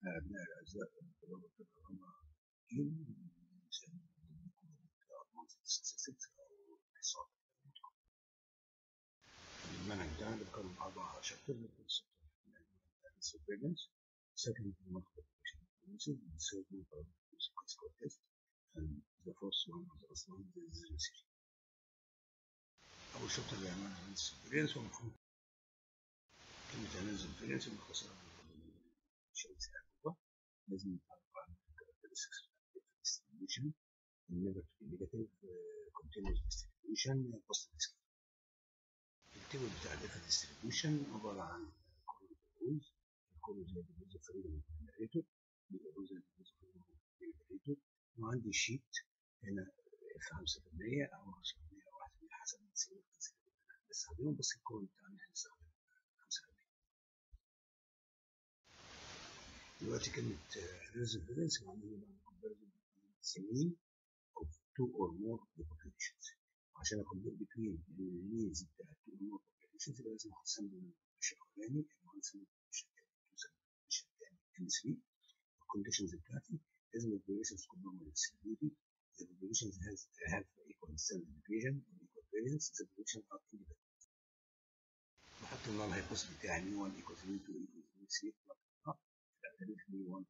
أبناء الأعزاء طلبة الكرامة جيل المنهج بتاعنا بيتكلم أربع شابتر surveillance second multiple experiences the third one of score test and the fourth one of the last one is the research أول شابتر بيعمل عن surveillance ومفهوم كلمة analysis surveillance مختصرة شمس الأنبوبة لازم نتعرف على characteristics distribution negative negative continuous distribution positive distribution التيبل بتاع الاف ديستريبيوشن عبارة عن كولوز الكولوز هي ديفيز فريدم جنريتور الكولوز هي ديفيز فريدم جنريتور وعندي شيت هنا اف 5% او 5% او 1% حسب السيرفر بستخدمهم بس الكود بتاعنا هنستخدم 5% دلوقتي كلمة ريزرفيرنس معناها بعمل كومباريزون سنين of two or more populations عشان اكمبير بين النيدز بتاع two or more populations يبقى لازم اقسم البوبيليشن الاولاني وهنسمي البوبيليشن الثاني البوبيليشن الثاني ان 3 الكونديشنز بتاعتي لازم البوبيليشنز كلهم distributed the populations has have equal standard deviation or equal variance the population are independent بحط النال هيبوث بتاعي مي 1 equal 3 2 equal 3 3 يبقى مي 1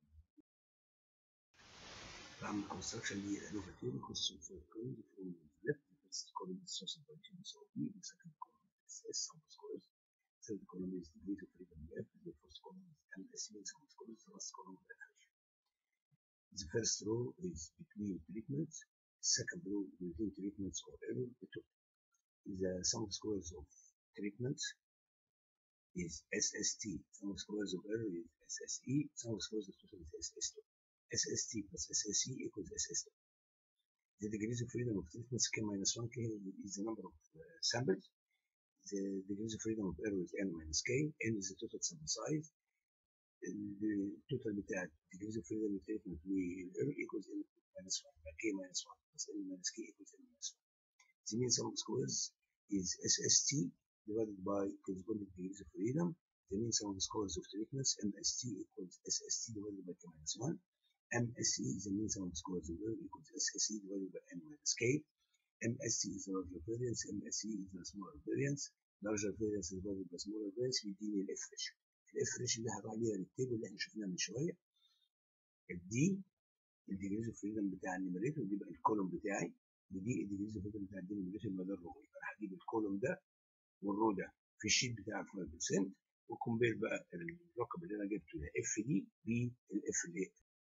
بعمل construction للألوفا table consists of columns from left the first column is source function is OP the second column is S sum of squares third column is degree of freedom F the first column is MSE sum of squares the last column is average the first row is between treatments second row within treatments or error the total the sum of squares of treatments is SST sum of squares of error is SSE sum of squares of total is SS2 SST plus SSE equals SS2. The degrees of freedom of treatments k minus 1 k is the number of uh, samples. The degrees of freedom of error is n minus k. n is the total sample size. The total بتاع degrees of freedom of treatment والerror equals n minus 1 by k minus 1 plus n minus k equals n minus 1. The mean sum of squares is SST divided by corresponding degrees of freedom. The mean sum of squares of treatments MST equals SST divided by k minus 1. MSE is the mean sum of squares of error equals SSE divided by n minus k. MST is the larger variance, MSE is the smaller variance. Larger variance divided by smaller variance بيديني الاف ريشيو. الاف ريشيو اللي هبقى عليها التيبل اللي احنا شفناه من شويه. الدي الديجريز اوف فريدم بتاع النيميريتور دي بقى الكولوم بتاعي ودي الديجريز اوف فريدم بتاع الدينوميريتور يبقى ده الرو يبقى انا هجيب الكولوم ده والرو ده في الشيت بتاع 5% وكومبير بقى الرقم اللي انا جبته ده اف دي بالاف اللي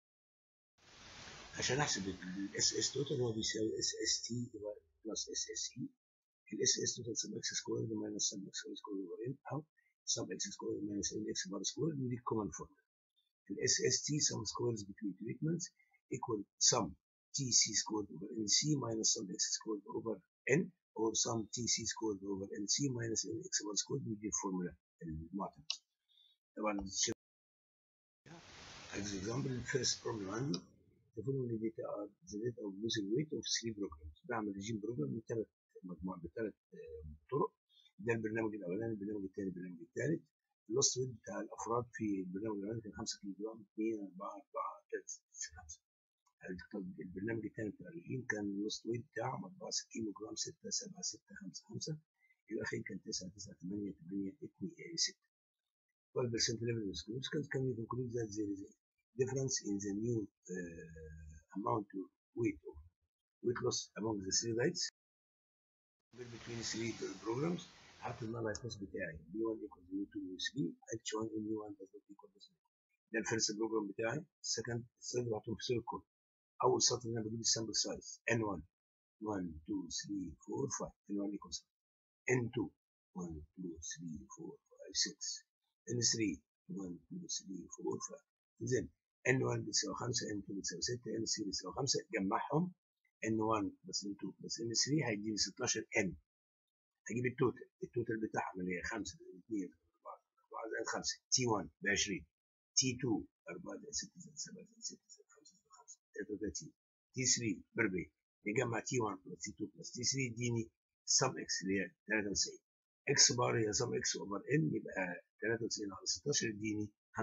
عشان احسب الاس اس توتال هو بيساوي اس اس تي بلس اس اس اي الاس اس توتال سم اكس سكوير ماينس سم اكس سكوير اوفر ان او سم اكس سكوير ماينس ان اكس بار سكوير ودي كومن فورمولا الاس اس تي سم سكويرز بتوين تريتمنتس equal sum tc squared over nc minus sum x squared over n or sum tc squared over nc minus nx bar squared ودي الفورمولا المعتمدة طبعا as example first problem عندي the following data are the data of losing weight of three programs بعمل ريجيم بروجرام من ثلاث مجموعات بثلاث طرق ده البرنامج الاولاني البرنامج الثاني البرنامج الثالث اللوست ويت بتاع الافراد في البرنامج الاولاني كان 5 كيلو جرام 2 4 4 3 5 البرنامج الثاني بتاع الرجيم كان اللوست ويت بتاعهم 4 كيلو جرام 6 7 6 5 5 الاخير كان 9 9 8 8 2 6 12% level of significance can we conclude that there is a difference in the new uh, amount of weight of weight loss among the three rates between three programs حط النال هيكوس بتاعي B1 equals B2 و3 H1 and B1 does not equal this ده الفيرست بروجرام بتاعي السكند الثيرد بحطهم في سيركل اول سطر انا بجيب السامبل سايز N1 1 2 3 4 5 N1 equals N2 1 2 3 4 5 6 N3 1 2 3 4 5 then N1 بتساوي 5 N2 بتساوي 6 N3 بتساوي 5 جمعهم N1 بس N2 بس N3 هيديني 16 N هجيب التوتال التوتال بتاعهم اللي هي 5 2 4 4 زائد 5 T1 ب 20 T2 4 زائد 6 زائد 7 زائد 6 زائد 5 زائد 5 33 T3 ب 40 نجمع T1 بلس T2 بلس T3 يديني سم اكس اللي هي 93 اكس بار هي سم اكس اوفر ان يبقى 93 على 16 يديني 5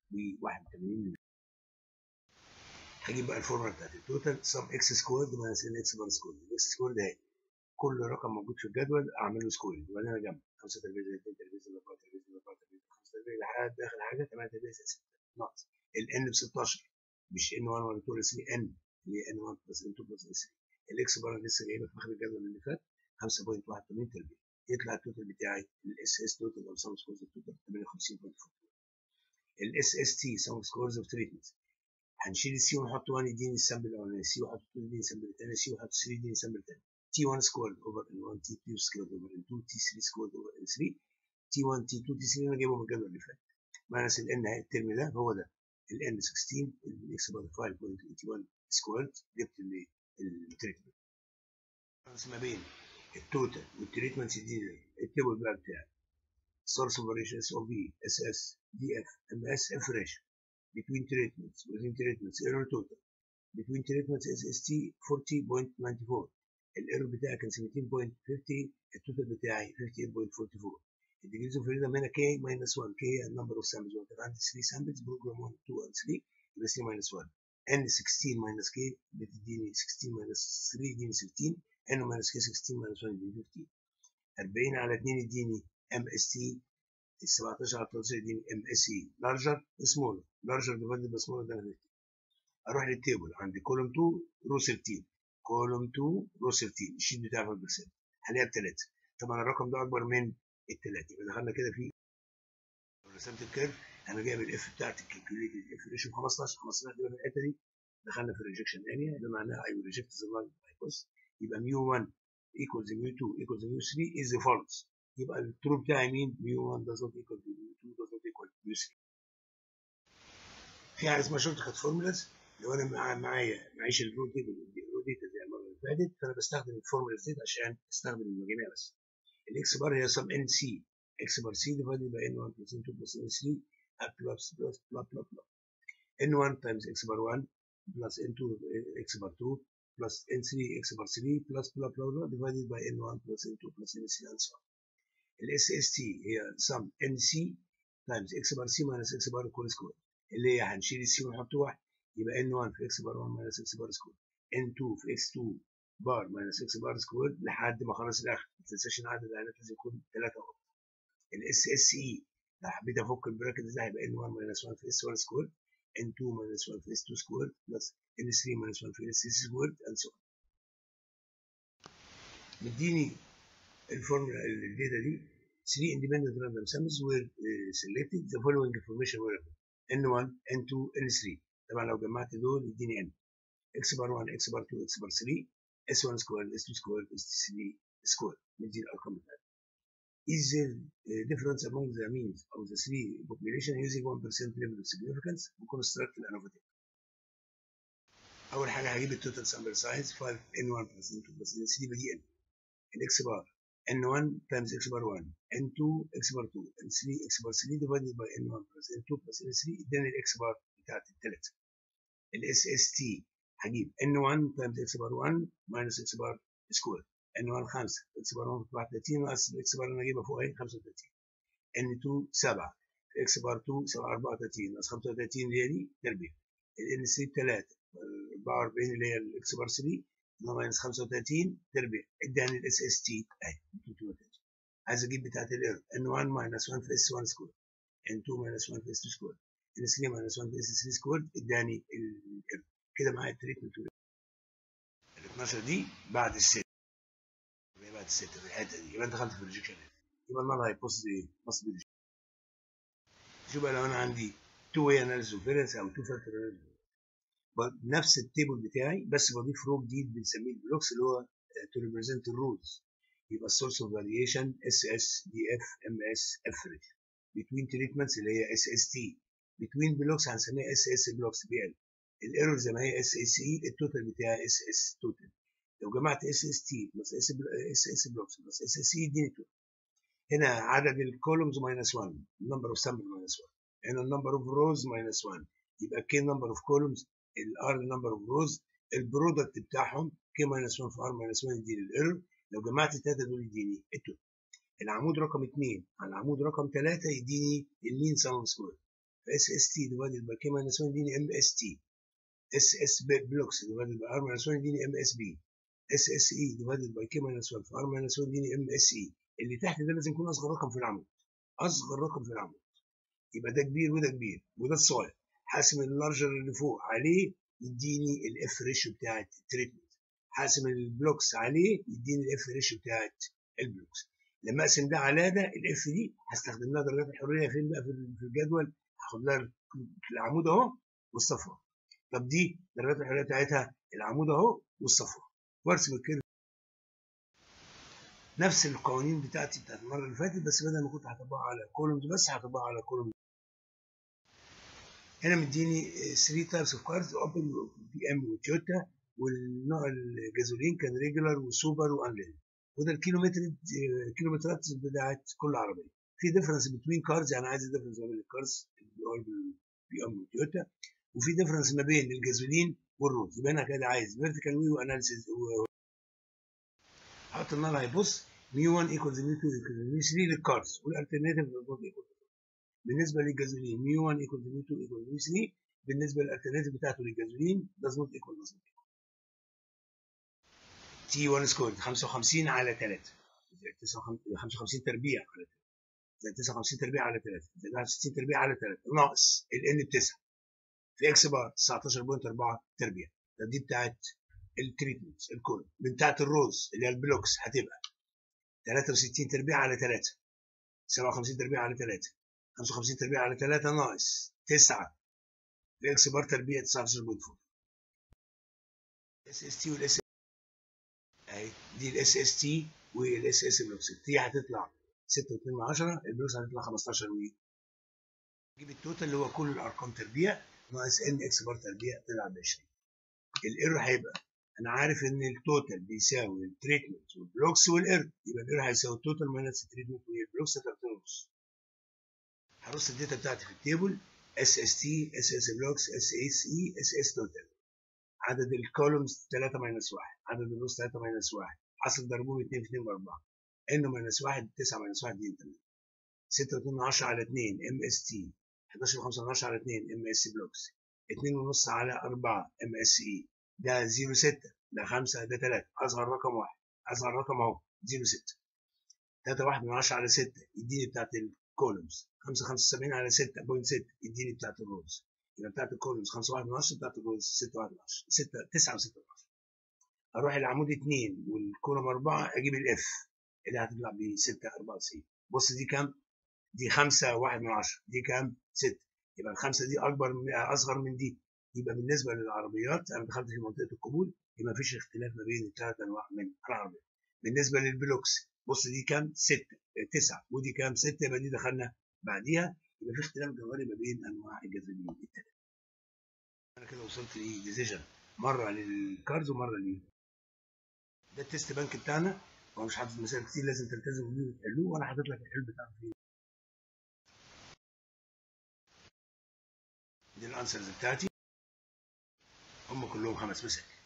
ب 81 هجيب بقى الفورمولا بتاعت التوتال سم اكس سكويرد ماينس ان اكس بار سكويرد الاكس سكويرد اهي كل رقم موجود في الجدول اعمل له سكويرد وبعدين اجمع 5 تربيع زائد 2 تربيع زائد 4 تربيع زائد 4 تربيع 5 تربيع لحد اخر حاجه 8 تربيع زائد 6 ناقص الان ب 16 مش ان 1 ولا 2 ولا 3 ان اللي هي ان 1 بلس ان 2 بلس ان 3 الاكس بار لسه جايبها في اخر الجدول اللي فات 5.81 تربيع يطلع التوتال بتاعي الاس اس توتال او سم سكورز التوتال 58.4 الاس اس تي سم سكورز اوف تريتمنت هنشيل السي ونحط 1 يديني السامبل الاولاني سي ونحط 2 يديني السامبل الثاني سي ونحط 3 يديني السامبل الثاني تي 1 سكويرد اوفر ان 1 تي 2 سكويرد اوفر ان 2 تي 3 سكويرد اوفر ان 3 تي 1 تي 2 تي 3 انا جايبهم من الجدول اللي فات ماينس الان الترم ده هو ده الان 16 الاكس بار 5.81 سكويرد جبت التريتمنت ما بين التوتال والتريتمنت يديني التيبل بقى بتاعي source of variation اس او في اس اس دي اف ام اس اف ريشيو between treatments within treatments error total between treatments SST 40.94 الايرور بتاعي كان 17.50 التوتال بتاعي 58.44 الديجريز اوف فريدم هنا كي ماينس 1 كي هي النمبر اوف سامبلز وانت عندي 3 سامبلز بروجرام 1 2 and 3 يبقى 3 ماينس 1 n 16 ماينس كي بتديني 16 ماينس 3 يديني 16 n ماينس كي 16 ماينس 1 يديني 15 40 على 2 يديني ام اس تي ال 17 على 13 يديني ام اس اي لارجر سمولر لارجر ديفايدد باي سمولر ده 50 اروح للتيبل عند كولوم 2 رو 13 كولوم 2 رو 13 الشيت بتاعي في البرسنت هلاقيها بثلاثه طبعا الرقم ده اكبر من الثلاثه يبقى دخلنا كده في رسمت الكيرف انا جايب الاف بتاعت الكالكوليتد اف ريشيو 15 15 تبقى في الحته دي دخلنا في الريجكشن اريا ده معناها اي ريجكت ذا لاين باي كوست يبقى ميو 1 equals ميو 2 equals ميو 3 is false يبقى الترو بتاعي مين؟ ميو 1 does not equal ميو 2 does not equal ميو 3 في حاجه اسمها شورت كات فورمولاز لو انا مع معايا معيش الرو تيبل الرو داتا زي المره اللي فاتت فانا بستخدم الفورمولاز دي عشان استخدم المجاميع بس الاكس بار هي سم ان سي اكس بار سي ديفايدد باي ان 1 بلس ان 2 بلس ان 3 بلس بلس بلا بلا بلا ان 1 تايمز اكس بار 1 بلس ان 2 اكس بار 2 بلس ان 3 اكس بار 3 بلس بلا بلا بلا ديفايدد باي ان 1 بلس ان 2 بلس ان 3 and so on الاس اس تي هي سم ان سي تايمز اكس بار سي ماينس اكس بار كل سكوير اللي هي هنشيل السي ونحط واحد يبقى ان 1 في اكس بار 1 ماينس اكس بار سكوير ان 2 في اكس 2 بار ماينس اكس بار سكوير لحد ما خلص الاخر ما تنساش ان عدد العينات لازم يكون 3 اهو الاس اس اي لو حبيت افك البراكت ده هيبقى ان 1 ماينس 1 في اس 1 سكوير ان 2 ماينس 1 في اس 2 سكوير بلس ان 3 ماينس 1 في اس 3 سكوير اند سو مديني الفورمولا الداتا دي 3 independent random samples were uh, selected the following information were n1 n2 n3 طبعا لو جمعت دول يديني n x بار 1 x بار 2 x بار 3 s1 سكوير s2 سكوير s3 سكوير مدي الارقام بتاعتي is there uh, difference among the means of the three population using 1% level of significance وconstruct الانوفاتيك اول حاجه هجيب التوتال سامبل سايز 5 n1 plus n2 plus n3 بدي n الاكس بار n1 times x bar 1 n2 x bar 2 n3 x bar 3 divided by n1 plus n2 plus n3 اداني الاكس بار بتاعت الثلاثه الاس اس تي هجيب n1 times x bar 1 minus x bar سكوير n1 5 x bar 1 34 ناقص الاكس بار اللي انا اجيبها فوق اهي 35 n2 7 x bar 2 34 ناقص 35 اللي هي دي تربيع ال n3 3 44 اللي هي الاكس بار 3 ماينس 35 تربيع اداني الاس اس تي اهي 330 عايز اجيب بتاعت الايرور ان 1 ماينس 1 في اس 1 سكوير ان 2 ماينس 1 في اس 2 سكوير ان 3 ماينس 1 في اس 3 سكوير اداني الايرور كده معايا التريتمنت ال 12 دي بعد الست يبقى بعد الست في الحته دي يبقى انت دخلت في الريجكشن يبقى النار هيبص ايه؟ بص بالريجكشن شوف بقى لو انا عندي تو واي اناليسيس اوف فيرنس او تو فاكتور اناليسيس نفس التيبل بتاعي بس بضيف رو جديد بنسميه البلوكس اللي هو تو ريبريزنت الرولز يبقى السورس اوف فاريشن اس اس دي اف ام اس افريج بتوين تريتمنتس اللي هي اس اس تي بتوين بلوكس هنسميها اس اس بلوكس بي ال الايرور زي ما هي اس اس اي التوتال بتاعي اس اس توتال لو جمعت اس اس تي بلس اس اس اس بلوكس بلس اس اس اي يديني توتال هنا عدد الكولومز ماينس 1 النمبر اوف سامبل ماينس 1 هنا النمبر اوف روز ماينس 1 يبقى كي نمبر اوف كولومز الار نمبر اوف روز البرودكت بتاعهم كي ماينس 1 في ار ماينس 1 يديني الايرور لو جمعت الثلاثه دول يديني التوتال العمود رقم 2 على العمود رقم 3 يديني المين سم سكوير اس اس تي ديفايدد باي كي ماينس 1 يديني ام اس تي اس اس بلوكس ديفايدد باي ار ماينس 1 يديني ام اس بي اس اس اي ديفايدد باي كي ماينس 1 في ار ماينس 1 يديني ام اس اي اللي تحت ده لازم يكون اصغر رقم في العمود اصغر رقم في العمود يبقى ده كبير وده كبير وده الصغير حاسم اللارجر اللي فوق عليه يديني الاف ريشيو بتاعت التريتمنت حاسم البلوكس عليه يديني الاف ريشيو بتاعت البلوكس لما اقسم ده على ده الاف دي هستخدم لها درجات الحريه فين بقى في الجدول هاخد لها العمود اهو والصفر طب دي درجات الحريه بتاعتها العمود اهو والصفر وارسم الكيرف نفس القوانين بتاعتي بتاعت المره اللي فاتت بس بدل ما كنت هطبقها على كولومز بس هطبقها على كولومز هنا مديني 3 تايبس اوف كارز اوبن بي ام وتويوتا والنوع الجازولين كان ريجولار وسوبر وانلين وده الكيلومتر الكيلومترات بتاعت كل عربيه في ديفرنس بين كارز يعني عايز ديفرنس ما بين الكارز اللي هو البي ام وتويوتا وفي ديفرنس ما بين الجازولين والروز يبقى انا كده عايز فيرتيكال وي واناليسيز حط النار هيبص ميو 1 ايكوالز ميو 2 ايكوالز ميو 3 للكارز والالترناتيف للروز ايكوالز بالنسبه للجازولين ميو 1 ايكوالز ميو 2 ايكوالز ميو 3 بالنسبه للالترناتيف بتاعته للجازولين does not equal does not equal تي 1 سكور 55 على 3 55 تربيع على 3 زائد 59 تربيع على 3 زائد 61 تربيع على 3 ناقص الان ب 9 في اكس بار 19.4 تربيع دي بتاعت التريتمنت الكولوم من بتاعت الروز اللي هي البلوكس هتبقى 63 تربيع على 3 57 تربيع على 3 55 تربيع على 3 ناقص 9 في اكس بار تربيع 19.4 اس اس تي والاس اهي دي الاس اس تي والاس اس بلوكس التي هتطلع 6.2 البلوكس هتطلع 15 وي نجيب التوتال اللي هو كل الارقام تربيع ناقص ان اكس بار تربيع طلع ب 20 الايرور هيبقى انا عارف ان التوتال بيساوي التريتمنت والبلوكس والايرور يبقى الايرور هيساوي التوتال ماينس التريتمنت والبلوكس 3 ونص هرص الداتا بتاعتي في التيبل اس اس تي اس اس بلوكس اس اس اي اس اس توتال عدد الكولومز 3 ماينس 1 عدد الروز 3 ماينس 1 حاصل ضربهم 2 في 2 ب 4 ان ماينس 1 9 ماينس 1 دي 8 6 و2 10 على 2 ام اس تي 11 و5 10 على 2 ام اس بلوكس 2 ونص على 4 ام اس اي ده 0 6 ده 5 ده 3 اصغر رقم واحد اصغر رقم اهو 0 6 3 1 من 10 على 6 يديني بتاعت الكولومز 5 75 على 6.6 يديني بتاعت الروز يبقى بتاعت الكولومز 5 1 من 10 بتاعت الروز 6 1 من 10 6 9 و6 من 10 اروح العمود 2 والكولوم 4 اجيب الاف اللي هتطلع ب 6 94 بص دي كام؟ دي 5 1 من 10 دي كام؟ 6 يبقى الخمسه دي اكبر اصغر من دي يبقى بالنسبه للعربيات انا دخلت في منطقه القبول يبقى مفيش اختلاف ما بين الثلاث انواع من العربيات بالنسبه للبلوكس بص دي كام 6 9 ودي كام 6 يبقى دي دخلنا بعديها يبقى في اختلاف جوهري ما بين انواع الجاذبيه الثلاثه انا كده وصلت لديسيجن مره للكارز ومره لل ده التست بانك بتاعنا هو مش حاطط مسائل كتير لازم تلتزموا بيه وتحلوه وانا حاطط لك الحل بتاعه فيه دي الانسرز بتاعتي هم كلهم خمس مسائل